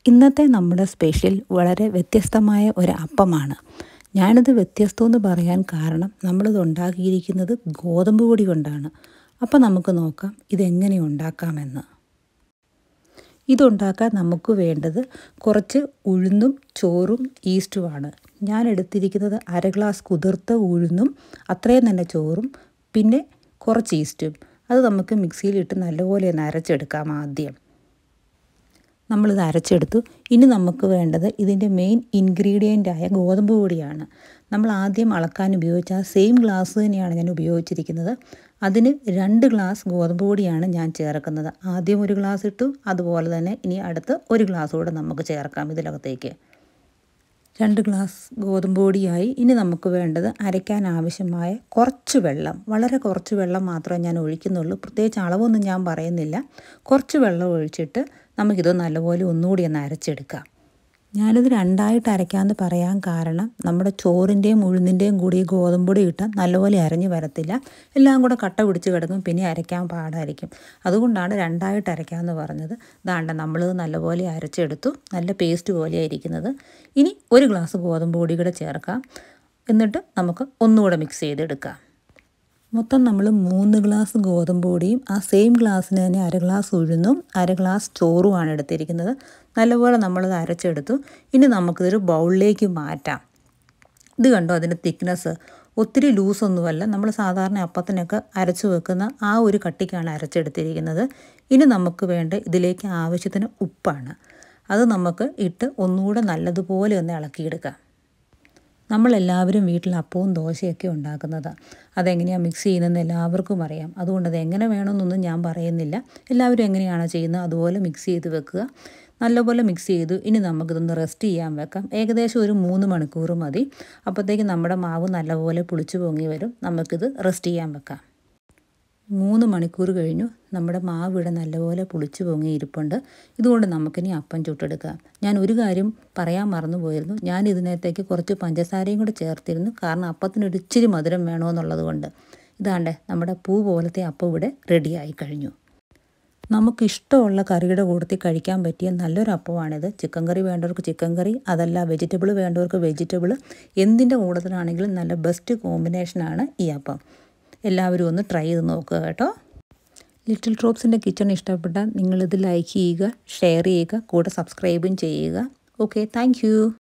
ഇന്നത്തെ നമ്മുടെ സ്പെഷ്യൽ വളരെ വ്യത്യസ്തമായ ഒരു അപ്പമാണ് ഞാനിത് വ്യത്യസ്തമെന്ന് പറയാൻ കാരണം നമ്മളിത് ഉണ്ടാക്കിയിരിക്കുന്നത് ഗോതമ്പ് പൊടി കൊണ്ടാണ് അപ്പോൾ നമുക്ക് നോക്കാം ഇതെങ്ങനെ ഉണ്ടാക്കാമെന്ന് ഇതുണ്ടാക്കാൻ നമുക്ക് വേണ്ടത് കുറച്ച് ഉഴുന്നും ചോറും ഈസ്റ്റുമാണ് ഞാൻ എടുത്തിരിക്കുന്നത് അര ഗ്ലാസ് കുതിർത്ത ഉഴുന്നും അത്രയും തന്നെ ചോറും പിന്നെ കുറച്ച് ഈസ്റ്റും അത് നമുക്ക് മിക്സിയിലിട്ട് നല്ലപോലെ ഒന്ന് അരച്ചെടുക്കാം ആദ്യം നമ്മളിത് അരച്ചെടുത്തു ഇനി നമുക്ക് വേണ്ടത് ഇതിൻ്റെ മെയിൻ ഇൻഗ്രീഡിയൻ്റായ ഗോതമ്പ് പൊടിയാണ് നമ്മൾ ആദ്യം അളക്കാൻ ഉപയോഗിച്ച ആ സെയിം ഗ്ലാസ് തന്നെയാണ് ഞാൻ ഉപയോഗിച്ചിരിക്കുന്നത് അതിന് രണ്ട് ഗ്ലാസ് ഗോതമ്പ് പൊടിയാണ് ഞാൻ ചേർക്കുന്നത് ആദ്യം ഒരു ഗ്ലാസ് ഇട്ടു അതുപോലെ തന്നെ ഇനി അടുത്ത് ഒരു ഗ്ലാസ് കൂടെ നമുക്ക് ചേർക്കാം ഇതിനകത്തേക്ക് രണ്ട് ഗ്ലാസ് ഗോതമ്പ് പൊടിയായി ഇനി നമുക്ക് വേണ്ടത് അരയ്ക്കാൻ ആവശ്യമായ കുറച്ച് വെള്ളം വളരെ കുറച്ച് വെള്ളം മാത്രമേ ഞാൻ ഒഴിക്കുന്നുള്ളൂ പ്രത്യേകിച്ച് അളവൊന്നും ഞാൻ പറയുന്നില്ല കുറച്ച് വെള്ളം ഒഴിച്ചിട്ട് നമുക്കിത് നല്ലപോലെ ഒന്നുകൂടി ഒന്ന് അരച്ചെടുക്കാം ഞാനിത് രണ്ടായിട്ട് അരയ്ക്കാമെന്ന് പറയാൻ കാരണം നമ്മുടെ ചോറിൻ്റെയും ഉഴുന്നിൻ്റെയും കൂടി ഗോതമ്പ് പൊടി ഇട്ടാൽ നല്ലപോലെ അരഞ്ഞു വരത്തില്ല എല്ലാം കൂടെ കട്ട പിടിച്ച് കിടക്കും പിന്നെ അരയ്ക്കാൻ പാടായിരിക്കും അതുകൊണ്ടാണ് രണ്ടായിട്ട് അരയ്ക്കാമെന്ന് പറഞ്ഞത് ദാണ്ട നമ്മളിത് നല്ലപോലെ അരച്ചെടുത്തു നല്ല പേസ്റ്റ് പോലെയാണ് ഇരിക്കുന്നത് ഇനി ഒരു ഗ്ലാസ് ഗോതമ്പ് പൊടി കൂടെ ചേർക്കാം എന്നിട്ട് നമുക്ക് ഒന്നുകൂടെ മിക്സ് ചെയ്തെടുക്കാം മൊത്തം നമ്മൾ മൂന്ന് ഗ്ലാസ് ഗോതമ്പ് പൊടിയും ആ സെയിം ഗ്ലാസ്സിന് തന്നെ അര ഗ്ലാസ് ഉഴുന്നും അര ഗ്ലാസ് ചോറുമാണ് എടുത്തിരിക്കുന്നത് നല്ലപോലെ നമ്മളത് അരച്ചെടുത്തു ഇനി നമുക്കിതൊരു ബൗളിലേക്ക് മാറ്റാം ഇത് കണ്ടോ അതിൻ്റെ തിക്നെസ് ഒത്തിരി ലൂസൊന്നുമല്ല നമ്മൾ സാധാരണ അപ്പത്തിനൊക്കെ അരച്ച് വെക്കുന്ന ആ ഒരു കട്ടിക്കാണ് അരച്ചെടുത്തിരിക്കുന്നത് ഇനി നമുക്ക് വേണ്ട ഇതിലേക്ക് ആവശ്യത്തിന് ഉപ്പാണ് അത് നമുക്ക് ഇട്ട് ഒന്നുകൂടെ നല്ലതുപോലെ ഒന്ന് ഇളക്കിയെടുക്കാം നമ്മളെല്ലാവരും വീട്ടിൽ അപ്പവും ദോശയൊക്കെ ഉണ്ടാക്കുന്നതാണ് അതെങ്ങനെയാണ് മിക്സ് ചെയ്യുന്നതെന്ന് എല്ലാവർക്കും അറിയാം അതുകൊണ്ട് അത് എങ്ങനെ വേണമെന്നൊന്നും ഞാൻ പറയുന്നില്ല എല്ലാവരും എങ്ങനെയാണോ ചെയ്യുന്നത് അതുപോലെ മിക്സ് ചെയ്ത് വെക്കുക നല്ലപോലെ മിക്സ് ചെയ്തു ഇനി നമുക്കിതൊന്ന് റെസ്റ്റ് ചെയ്യാൻ വെക്കാം ഏകദേശം ഒരു മൂന്ന് മണിക്കൂർ മതി അപ്പോഴത്തേക്ക് നമ്മുടെ മാവ് നല്ലപോലെ പുളിച്ചു പൊങ്ങി വരും നമുക്കിത് റെസ്റ്റ് ചെയ്യാൻ വെക്കാം മൂന്ന് മണിക്കൂർ കഴിഞ്ഞു നമ്മുടെ മാവ് ഇവിടെ നല്ലപോലെ പുളിച്ചു പൊങ്ങി ഇരിപ്പുണ്ട് ഇതുകൊണ്ട് നമുക്കിനി അപ്പം ചുട്ടെടുക്കാം ഞാൻ ഒരു കാര്യം പറയാൻ മറന്നു പോയിരുന്നു ഞാൻ ഇതിനകത്തേക്ക് കുറച്ച് പഞ്ചസാരയും കൂടെ ചേർത്തിരുന്നു കാരണം അപ്പത്തിനൊരു ഇച്ചിരി മധുരം വേണമെന്നുള്ളത് കൊണ്ട് ഇതാണ്ടേ നമ്മുടെ പൂ പോലത്തെ അപ്പം ഇവിടെ റെഡിയായി കഴിഞ്ഞു നമുക്കിഷ്ടമുള്ള കറിയുടെ കൂട്ടത്തിൽ കഴിക്കാൻ പറ്റിയ നല്ലൊരു അപ്പമാണിത് ചിക്കൻ കറി വേണ്ടവർക്ക് ചിക്കൻ കറി അതല്ല വെജിറ്റബിൾ വേണ്ടവർക്ക് വെജിറ്റബിൾ എന്തിൻ്റെ കൂട്ടത്തിലാണെങ്കിലും നല്ല ബെസ്റ്റ് കോമ്പിനേഷനാണ് ഈ അപ്പം എല്ലാവരും ഒന്ന് ട്രൈ ചെയ്ത് നോക്കുക കേട്ടോ ലിറ്റിൽ ഡ്രോപ്സിൻ്റെ കിച്ചൺ ഇഷ്ടപ്പെട്ടാൽ നിങ്ങളിത് ലൈക്ക് ചെയ്യുക ഷെയർ ചെയ്യുക കൂടെ സബ്സ്ക്രൈബും ചെയ്യുക ഓക്കെ താങ്ക്